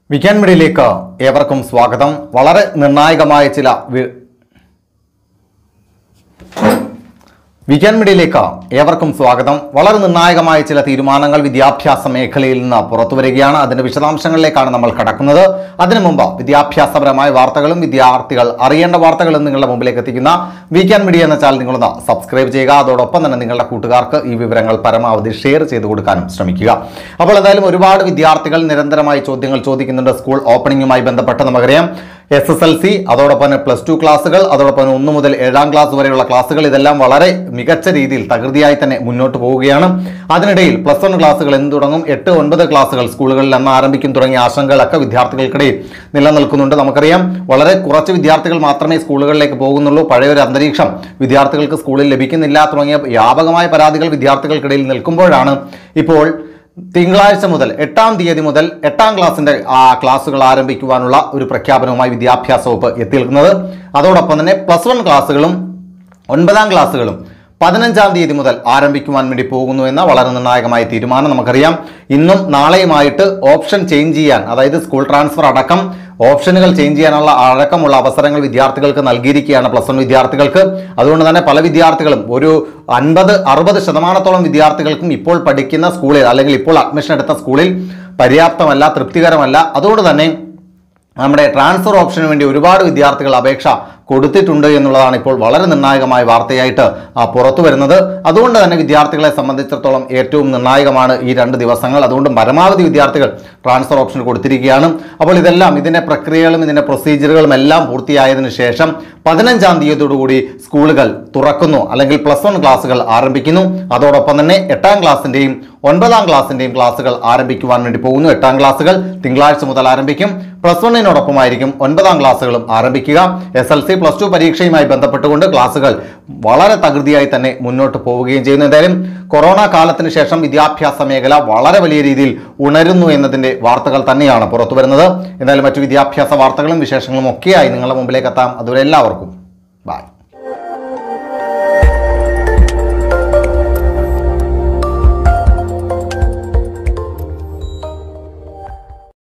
വിക്കാൻ മീഡിയയിലേക്ക് ഏവർക്കും സ്വാഗതം വളരെ നിർണായകമായ ചില വി- വിക്കാൻ മീഡിയയിലേക്ക് ഏവർക്കും സ്വാഗതം വളരെ നിർണായകമായ ചില തീരുമാനങ്ങൾ വിദ്യാഭ്യാസ മേഖലയിൽ നിന്ന് പുറത്തു വരികയാണ് അതിന്റെ വിശദാംശങ്ങളിലേക്കാണ് നമ്മൾ കടക്കുന്നത് അതിനു മുമ്പ് വിദ്യാഭ്യാസപരമായ വാർത്തകളും വിദ്യാർത്ഥികൾ അറിയേണ്ട വാർത്തകളും നിങ്ങളുടെ മുമ്പിലേക്ക് എത്തിക്കുന്ന വീക്കാൻ മീഡിയ എന്ന ചാനൽ നിങ്ങളൊന്ന് സബ്സ്ക്രൈബ് ചെയ്യുക അതോടൊപ്പം തന്നെ നിങ്ങളുടെ കൂട്ടുകാർക്ക് ഈ വിവരങ്ങൾ പരമാവധി ഷെയർ ചെയ്ത് കൊടുക്കാനും ശ്രമിക്കുക അപ്പോൾ എന്തായാലും ഒരുപാട് വിദ്യാർത്ഥികൾ നിരന്തരമായി ചോദ്യങ്ങൾ ചോദിക്കുന്നുണ്ട് സ്കൂൾ ഓപ്പണിംഗുമായി ബന്ധപ്പെട്ട് നമുക്കറിയാം എസ് എസ് എൽ സി അതോടൊപ്പം തന്നെ പ്ലസ് ടു ക്ലാസ്സുകൾ അതോടൊപ്പം തന്നെ ഒന്ന് മുതൽ ഏഴാം ക്ലാസ് വരെയുള്ള ക്ലാസ്സുകൾ ഇതെല്ലാം വളരെ മികച്ച രീതിയിൽ തകൃതിയായി തന്നെ മുന്നോട്ട് പോവുകയാണ് അതിനിടയിൽ പ്ലസ് വൺ ക്ലാസ്സുകൾ എന്ന് തുടങ്ങും എട്ട് ഒൻപത് ക്ലാസ്സുകൾ സ്കൂളുകളിൽ എന്ന് ആരംഭിക്കും തുടങ്ങിയ ആശങ്കകളൊക്കെ വിദ്യാർത്ഥികൾക്കിടയിൽ നിലനിൽക്കുന്നുണ്ട് നമുക്കറിയാം വളരെ കുറച്ച് വിദ്യാർത്ഥികൾ മാത്രമേ സ്കൂളുകളിലേക്ക് പോകുന്നുള്ളൂ പഴയ ഒരു അന്തരീക്ഷം വിദ്യാർത്ഥികൾക്ക് സ്കൂളിൽ ലഭിക്കുന്നില്ല തുടങ്ങിയ വ്യാപകമായ പരാതികൾ വിദ്യാർത്ഥികൾക്കിടയിൽ നിൽക്കുമ്പോഴാണ് ഇപ്പോൾ തിങ്കളാഴ്ച മുതൽ എട്ടാം തീയതി മുതൽ എട്ടാം ക്ലാസ്സിന്റെ ആ ക്ലാസ്സുകൾ ആരംഭിക്കുവാനുള്ള ഒരു പ്രഖ്യാപനവുമായി വിദ്യാഭ്യാസ വകുപ്പ് എത്തി നിൽക്കുന്നത് അതോടൊപ്പം തന്നെ പ്ലസ് വൺ ക്ലാസ്സുകളും ഒൻപതാം ക്ലാസ്സുകളും പതിനഞ്ചാം തീയതി മുതൽ ആരംഭിക്കുവാൻ വേണ്ടി പോകുന്നു എന്ന വളരെ നിർണായകമായ തീരുമാനം നമുക്കറിയാം ഇന്നും നാളെയുമായിട്ട് ഓപ്ഷൻ ചേഞ്ച് ചെയ്യാൻ അതായത് സ്കൂൾ ട്രാൻസ്ഫർ അടക്കം ഓപ്ഷനുകൾ ചേഞ്ച് ചെയ്യാനുള്ള അടക്കമുള്ള അവസരങ്ങൾ വിദ്യാർത്ഥികൾക്ക് നൽകിയിരിക്കുകയാണ് പ്ലസ് വൺ വിദ്യാർത്ഥികൾക്ക് അതുകൊണ്ട് തന്നെ പല വിദ്യാർത്ഥികളും ഒരു അൻപത് അറുപത് ശതമാനത്തോളം വിദ്യാർത്ഥികൾക്കും ഇപ്പോൾ പഠിക്കുന്ന സ്കൂളിൽ അല്ലെങ്കിൽ ഇപ്പോൾ അഡ്മിഷൻ എടുത്ത സ്കൂളിൽ പര്യാപ്തമല്ല തൃപ്തികരമല്ല അതുകൊണ്ട് തന്നെ നമ്മുടെ ട്രാൻസ്ഫർ ഓപ്ഷന് വേണ്ടി ഒരുപാട് വിദ്യാർത്ഥികൾ അപേക്ഷ കൊടുത്തിട്ടുണ്ട് എന്നുള്ളതാണ് ഇപ്പോൾ വളരെ നിർണായകമായ വാർത്തയായിട്ട് ആ, പുറത്തു വരുന്നത് അതുകൊണ്ട് തന്നെ വിദ്യാർത്ഥികളെ സംബന്ധിച്ചിടത്തോളം ഏറ്റവും നിർണായകമാണ് ഈ രണ്ട് ദിവസങ്ങൾ അതുകൊണ്ട് പരമാവധി വിദ്യാർത്ഥികൾ ട്രാൻസ്ഫർ ഓപ്ഷൻ കൊടുത്തിരിക്കുകയാണ് അപ്പോൾ ഇതെല്ലാം ഇതിന്റെ പ്രക്രിയകളും ഇതിന്റെ പ്രൊസീജിയറുകളും എല്ലാം പൂർത്തിയായതിനു ശേഷം പതിനഞ്ചാം തീയതിയോടുകൂടി സ്കൂളുകൾ തുറക്കുന്നു അല്ലെങ്കിൽ പ്ലസ് വൺ ക്ലാസ്സുകൾ ആരംഭിക്കുന്നു അതോടൊപ്പം തന്നെ എട്ടാം ക്ലാസ്സിന്റെയും ഒൻപതാം ക്ലാസ്സിന്റെയും ക്ലാസ്സുകൾ ആരംഭിക്കുവാൻ വേണ്ടി പോകുന്നു എട്ടാം ക്ലാസ്സുകൾ തിങ്കളാഴ്ച മുതൽ ആരംഭിക്കും പ്ലസ് വണ്ണിനോടൊപ്പമായിരിക്കും ഒൻപതാം ക്ലാസ്സുകളും ആരംഭിക്കുക S L C plus two പരീക്ഷയുമായി ബന്ധപ്പെട്ടുകൊണ്ട് ക്ലാസ്സുകൾ വളരെ തകൃതിയായി തന്നെ മുന്നോട്ട് പോവുകയും ചെയ്യുന്നു എന്തായാലും കൊറോണ കാലത്തിന് ശേഷം വിദ്യാഭ്യാസ മേഖല വളരെ വലിയ രീതിയിൽ ഉണരുന്നു എന്നതിന്റെ വാർത്തകൾ തന്നെയാണ് പുറത്തു വരുന്നത് എന്തായാലും മറ്റു വിദ്യാഭ്യാസ വാർത്തകളും വിശേഷങ്ങളും ഒക്കെയായി നിങ്ങളുടെ മുമ്പിലേക്ക് എത്താം അതുവരെ എല്ലാവർക്കും